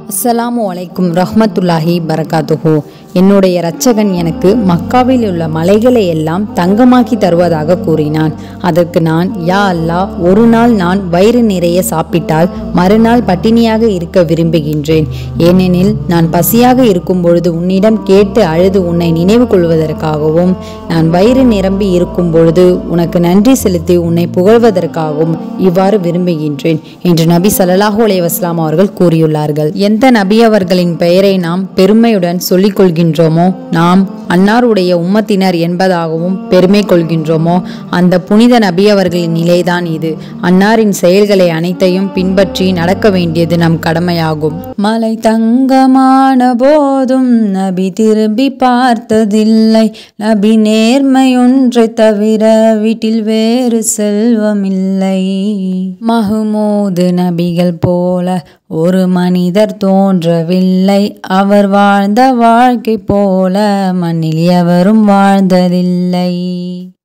அஸ்ஸலாமு அலைக்கும் ரஹ்மத்துல்லாஹி பரகாத்துஹு என்னுடைய இரட்சகன் எனக்கு மக்காவில் உள்ள மலைகளை எல்லாம் தங்கமாக்கி தருவதாக கூறினான் அதற்கு நான் யா அல்லாஹ் ஒரு நாள் நான் வயிறு நிறைய சாப்பிட்டால் மறுநாள் பட்டினியாக இருக்க விரும்புகின்றேன் ஏனெனில் நான் பசியாக இருக்கும் பொழுது உன்னிடம் கேட்டு அழுது உன்னை நினைவு கொள்வதற்காகவும் நான் வயிறு நிரம்பி இருக்கும் பொழுது உனக்கு நன்றி செலுத்தி உன்னை புகழ்வதற்காகவும் இவ்வாறு விரும்புகின்றேன் என்று நபி ஸல்லல்லாஹு அலைஹி வஸல்லம் அவர்கள் கூறியுள்ளார்கள் எந்த நபி அவர்களின் பெயரை நாம் பெருமையுடன் சொல்லிக் கொள்கின்றோமோ நாம் அன்னாருடைய உம்மத்தினர் என்பதாகவும் பெருமை கொள்கின்றோமோ அந்த புனித நபி அவர்களின் நிலைதான் இது அன்னாரின் செயல்களை அனைத்தையும் பின்பற்றி நடக்க வேண்டியது நம் கடமையாகும் மலை தங்கமான போதும் நபி திரும்பி பார்த்ததில்லை நபி நேர்மையொன்றை தவிர வீட்டில் வேறு செல்வமில்லை மஹமூது நபிகள் போல ஒரு மனிதர் தோன்றவில்லை அவர் வாழ்ந்த வாழ்க்கை போல மண்ணில் எவரும் வாழ்ந்ததில்லை